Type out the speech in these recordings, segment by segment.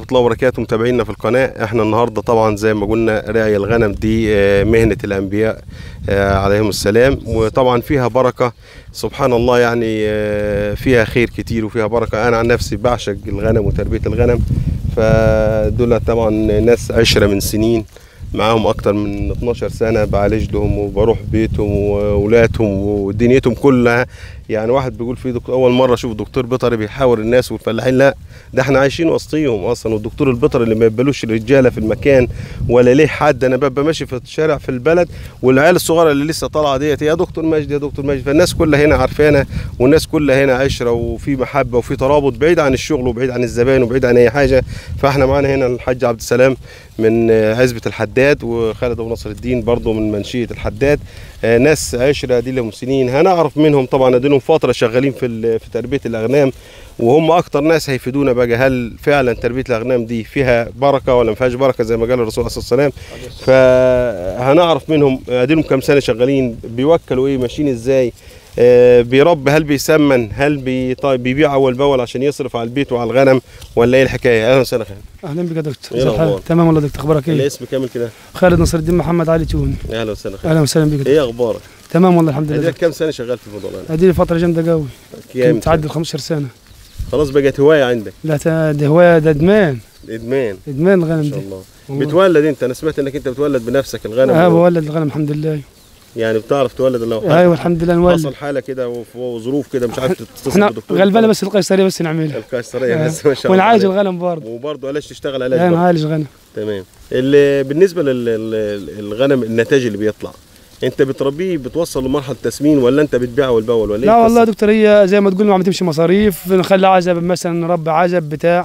ورحمة الله وبركاته متابعينا في القناة احنا النهاردة طبعا زي ما قلنا رعي الغنم دي آه، مهنة الأنبياء آه، عليهم السلام وطبعا فيها بركة سبحان الله يعني آه، فيها خير كتير وفيها بركة أنا عن نفسي بعشق الغنم وتربية الغنم فدول طبعا ناس عشرة من سنين معاهم أكتر من 12 سنة بعالج لهم وبروح بيتهم وأولادهم ودنيتهم كلها يعني واحد بيقول في دكتور أول مرة أشوف دكتور بيطري بيحاور الناس والفلاحين لا ده احنا عايشين وسطيهم اصلا والدكتور البيطري اللي ما يقبلوش الرجاله في المكان ولا ليه حد انا ببقى ماشي في الشارع في البلد والعيال الصغيره اللي لسه طالعه ديت يا دكتور مجدي يا دكتور مجدي فالناس كلها هنا عارفانا والناس كلها هنا عشره وفي محبه وفي ترابط بعيد عن الشغل وبعيد عن الزبائن وبعيد عن اي حاجه فاحنا معانا هنا الحاج عبد السلام من آه، عزبه الحداد وخالد ابو نصر الدين برضه من منشيه الحداد آه، ناس عشره دي لهم سنين هنعرف منهم طبعا اديلهم فتره شغالين في ال- في تربيه الاغنام وهم اكتر ناس هيفيدونا بقى هل فعلا تربيه الاغنام دي فيها بركه ولا ما فيهاش بركه زي ما قال الرسول عليه الصلاه والسلام فهنعرف منهم اديلهم كام سنه شغالين بيوكلوا ايه ماشيين ازاي آه، بيربي هل بيسمن هل بي طيب بيبيع اول باول عشان يصرف على البيت وعلى الغنم ولا ايه الحكايه اهلا وسهلا خالد اهلا بك يا دكتور إيه ازي الأخبار؟ الحال؟ تمام والله دكتور اخبارك ايه؟ الاسم كامل كده خالد نصر الدين محمد علي تون اهلا وسهلا خالد اهلا وسهلا بك ايه اخبارك تمام والله الحمد لله اديك كام سنه شغال في الموضوع ده ادي لي فتره جامده قوي كام تعدي ال 15 سنه خلاص بقت هوايه عندك لا تا- ده هوايه ده ادمان ادمان ادمان ما الغنم شاء دي الله والله. بتولد انت انا سمعت انك انت بتولد بنفسك الغنم اه بولد الغنم الحمد لله يعني بتعرف تولد لو ايوه الحمد لله حصل نولد حاله كده وف- وظروف كده مش عارف تتصل احنا بدكتور غلبانه بس القيصريه بس نعملها القيصريه آه. بس ما شاء الله ونعالج عليك. الغنم برضه وبرضه علاج تشتغل علاج لا برضه. نعالج غنم تمام اللي بالنسبه للغنم النتاج اللي بيطلع انت بتربيه بتوصل لمرحله تسمين ولا انت بتبيعه والبول ولا لا ايه والله يا القصة؟ دكتور هي زي ما تقول ما عم تمشي مصاريف نخلي عزب مثلا نربي عزب بتاع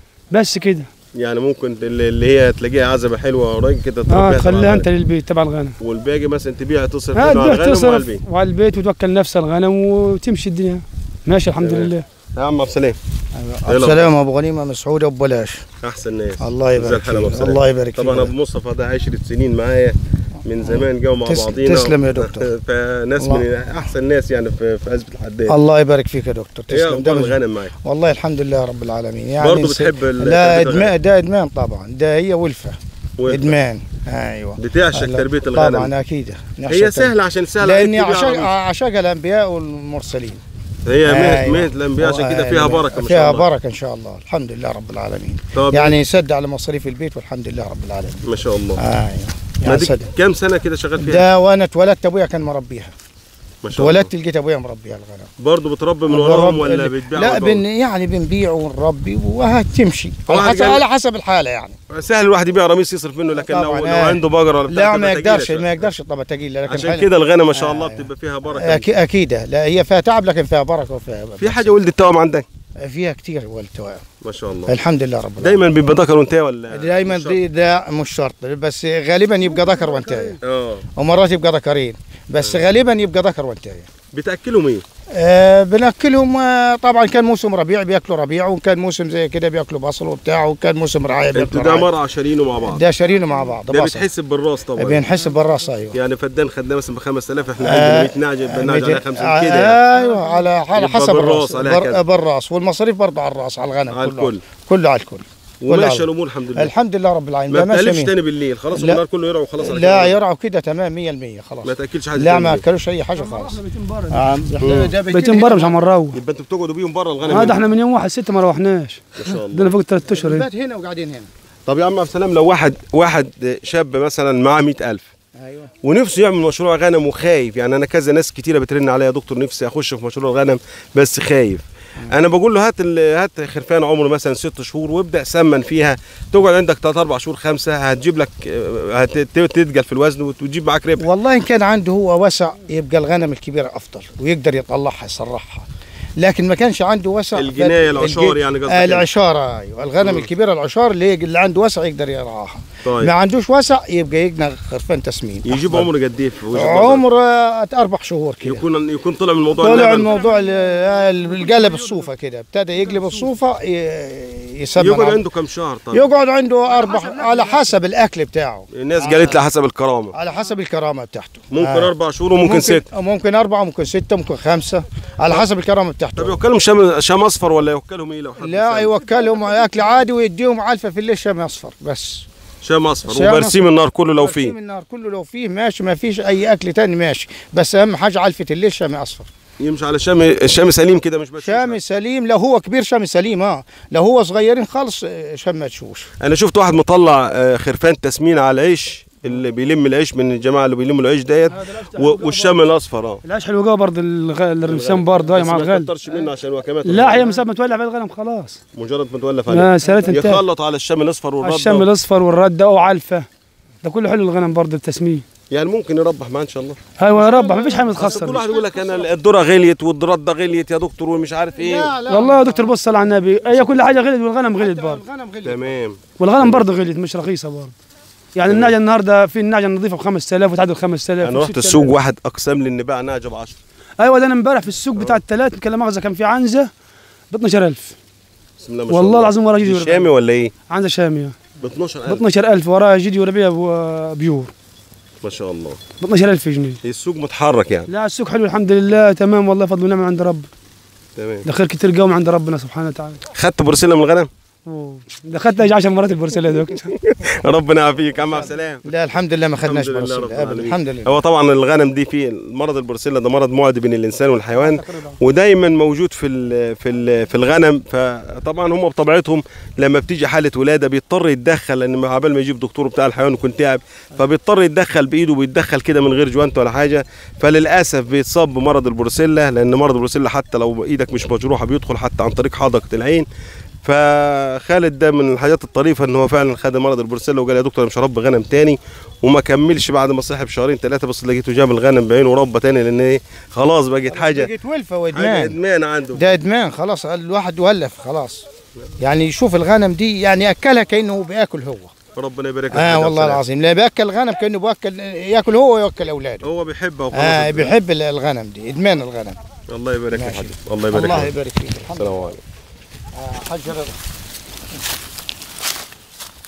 بس كده يعني ممكن اللي اللي هي تلاقيها عزبه حلوه قريب كده اه تربيها تبع تخليها الغنم. انت للبيت تبع الغنم والباقي مثلا تبيع تصرف ها منه على تبيع الغنم وعلى تصرف البيت وعلى البيت وتوكل نفس الغنم وتمشي الدنيا ماشي الحمد تمام. لله يا عم عبد السلام عبد السلام ابو غنيمه مسعوده ببلاش احسن ناس الله زي يبارك الحلقة أبو فيك سلام. الله يبارك طبعا ابو فيك مصطفى ده 10 سنين معايا من زمان جو مع تس- بعضينا تسلم يا دكتور. فناس الله. من احسن ناس يعني في في عزبه الحداد الله يبارك فيك يا دكتور ايه تسلم اخبار ده الغنم معاك والله الحمد لله رب العالمين يعني برضه س- بتحب ال- لا تربية ادمان ده ادمان طبعا ده هي ولفه وأنت ادمان ايوه بتعشق لا، تربيه الغنم طبعا اكيد نعشق هي تربية. سهله عشان سهله لاني عليك تبيع عشاق عربية. عشاق الانبياء والمرسلين هي مهنه أيوة. مهنه الانبياء عشان كده فيها أيوة. بركه ما فيها شاء الله بركه ان شاء الله الحمد لله رب العالمين طب يعني سد على مصاريف البيت والحمد لله رب العالمين ما شاء الله ايوه ما يعني دي سد كام سنه كده شغال فيها ده وانا اتولدت ابويا كان مربيها ما شاء الله اتولدت لقيت ابويا مربيها الغنم برضه بتربي من وراهم برب- ولا بتبيع لا والبول؟ بن يعني بنبيع ونربي وهتمشي على واحد حسب قال- على حسب الحاله يعني سهل الواحد يبيع قميص يصرف منه لكن لو, طبعاً، لو آه. عنده بقره ولا بتاع لا ما تبقى تقيلة يقدرش شوية. ما يقدرش طبعا تقيل لكن عشان حل- كده الغنم ما شاء الله آه. بتبقى فيها بركه أكي- اكيد لا هي فيها تعب لكن فيها بركه وفيها في حاجه ولد التوام عندك فيها كتير والتوائم ما شاء الله الحمد لله رب العالمين دايما بيبقى ذكر وانثى ولا دائما مش شرط؟ دي ده مش شرط بس غالبا يبقى ذكر وانتهي اه ومرات يبقى ذكرين بس غالبا يبقى ذكر وانتهي بتاكلهم ايه؟ آه بناكلهم آه طبعا كان موسم ربيع بياكلوا ربيع وكان موسم زي كده بياكلوا بصل وبتاع وكان موسم رعايه انتوا بياكلوا ده رعاية. مرة شارينه مع بعض ده شارينه مع بعض ده بصل. بتحسب بالراس طبعا بنحس بالراس ايوه يعني فدان خدناه مثلا ب 5000 احنا آه، عندنا 100 نعجه بنعجه عليها 50 كده يعني. ايوه على على يبقى حسب بالراس الراس عليها كذا. بر بالراس والمصاريف برضه على الراس على الغنم على كله الكل كله على الكل وماشيه كله الامور الحمد لله الحمد لله رب العالمين ما ده ماشي بتقلبش مين. تاني بالليل خلاص لا. النهار كله يرعى وخلاص على لا كده. يرعوا كده تمام 100% خلاص ما تاكلش حاجه لا تاني ما بالليل. اكلوش اي حاجه خالص مم. بيتين برا مش عم نروح يبقى انتوا بتقعدوا بيهم بره الغنم هذا احنا من يوم واحد ستة ما روحناش ما شاء الله عندنا فوق ثلاث اشهر هنا. بات هنا وقاعدين هنا طب يا عم عبد السلام لو واحد واحد شاب مثلا معاه 100000 ايوه ونفسه يعمل مشروع غنم وخايف يعني انا كذا ناس كتيره بترن عليا يا دكتور نفسي اخش في مشروع غنم بس خايف انا بقول له هات ال- هات خرفان عمره مثلا ست شهور وابدا سمن فيها تقعد عندك ثلاث اربع شهور خمسه هتجيب لك آه، هت- تتقل في الوزن وتجيب معاك ربح والله ان كان عنده هو وسع يبقى الغنم الكبير افضل ويقدر يطلعها يسرحها لكن ما كانش عنده وسع الجناية فال- العشار الج- يعني قصدك آه يعني. العشاره ايوه الغنم الكبيره العشار اللي اللي عنده وسع يقدر يرعاها طيب. ما عندوش وسع يبقى يجنى خرفان تسمين يجيب أفضل. عمر قد ايه في وجهة نظرك؟ عمر آه، اربع شهور كده يكون يكون طلع من الموضوع طلع اللبن. الموضوع ال- القلب الصوفه كده ابتدى يقلب الصوفه ي- يسمن يقعد على- عنده كم شهر طيب يقعد عنده اربع على حسب الاكل بتاعه الناس قالت لي حسب الكرامه على حسب الكرامه بتاعته ممكن آه. اربع شهور وممكن ست ممكن اربعه ممكن سته ممكن خمسه على حسب الكرامه طب بتاعته يوكلهم شام شام اصفر ولا يوكلهم ايه لو حد لا سأل؟ يوكلهم اكل عادي ويديهم علفه في الليل شام اصفر بس شام اصفر شام وبرسيم النار كله لو برسيم فيه النار كله لو فيه ماشي ما فيش اي اكل تاني ماشي بس اهم حاجه علفه الليل شام اصفر يمشي على شام الشام سليم كده مش بس شام سليم لو هو كبير شام سليم اه لو هو صغيرين خالص آه، شام مدشوش انا شفت واحد مطلع آه، خرفان تسمين على العيش اللي بيلم العيش من الجماعه اللي بيلموا العيش ديت و- والشام الاصفر اه العيش حلو قوي برضه الغ- الرمسان برضه هاي مع بس ما الغل تكترش منه عشان وكمات لا هي مسافه متولع في الغنم خلاص مجرد ما تولف عليه لا سالت انت يخلط على الشام الاصفر والرده الشام الاصفر والرده وعلفه ده كله حلو الغنم برضه التسمين يعني ممكن يربح معاه ان شاء الله ايوه يا رب ما فيش حاجه بس كل واحد متخسر يقول لك انا الذره غليت والرده غليت يا دكتور ومش عارف ايه لا لا والله يا دكتور بص صل على النبي هي كل حاجه غلت والغنم غلت برضه الغنم غلي تمام والغنم برضه غلت مش رخيصه برضه يعني النعجه النهارده في النعجه النظيفه ب 5000 وتعدل 5000 انا رحت السوق واحد اقسم لي ان باع نعجه ب 10 ايوه ده انا امبارح في السوق بتاع الثلاث كان لا مؤاخذه كان في عنزه ب 12000 بسم الله ما شاء والله الله العظيم ورا جدي دي شامي ولا ايه؟ عنزه شاميه ب ب 12000 12000 وراها جدي وربيع ب- بيور ما شاء الله ب 12000 جنيه السوق متحرك يعني لا السوق حلو الحمد لله تمام والله فضل ونعمه عند رب تمام ده خير كتير قوي من عند ربنا سبحانه وتعالى خدت برسيله من الغنم؟ أوه. ده خدت 10 مرات البرسيل يا دكتور ربنا يعافيك عم عبد السلام لا الحمد لله ما خدناش الحمد لله برسل رب ابدا العالمين. الحمد لله هو طبعا الغنم دي في مرض البرسيلا ده مرض معدي بين الانسان والحيوان ودايما موجود في ال في ال في الغنم فطبعا هم بطبيعتهم لما بتيجي حاله ولاده بيضطر يتدخل لان عبال ما يجيب دكتور بتاع الحيوان يكون تعب فبيضطر يتدخل بايده بيتدخل كده من غير جوانت ولا حاجه فللاسف بيتصاب بمرض البروسيلا لان مرض البروسيلا حتى لو ايدك مش مجروحه بيدخل حتى عن طريق حدقه العين فخالد ده من الحاجات الطريفه ان هو فعلا خد مرض البروسيلا وقال يا دكتور انا مش هربي غنم تاني وما كملش بعد ما صاحب شهرين ثلاثه بس لقيته جاب الغنم بعينه وربى تاني لان ايه خلاص بقت حاجه بقيت ولفه حاجه وادمان ادمان عنده ده ادمان خلاص الواحد ولف خلاص يعني يشوف الغنم دي يعني اكلها كانه بياكل هو ربنا يبارك لك اه يا والله عبد السلام. العظيم لا بياكل الغنم كانه بياكل ياكل هو وياكل اولاده هو بيحبها وخلاص اه بيحب الغنم دي ادمان الغنم الله يبارك لك ماشي. حبيبي الله يبارك الله لك يبارك فيك الحمد السلام لله عليكم آه، حاج رضا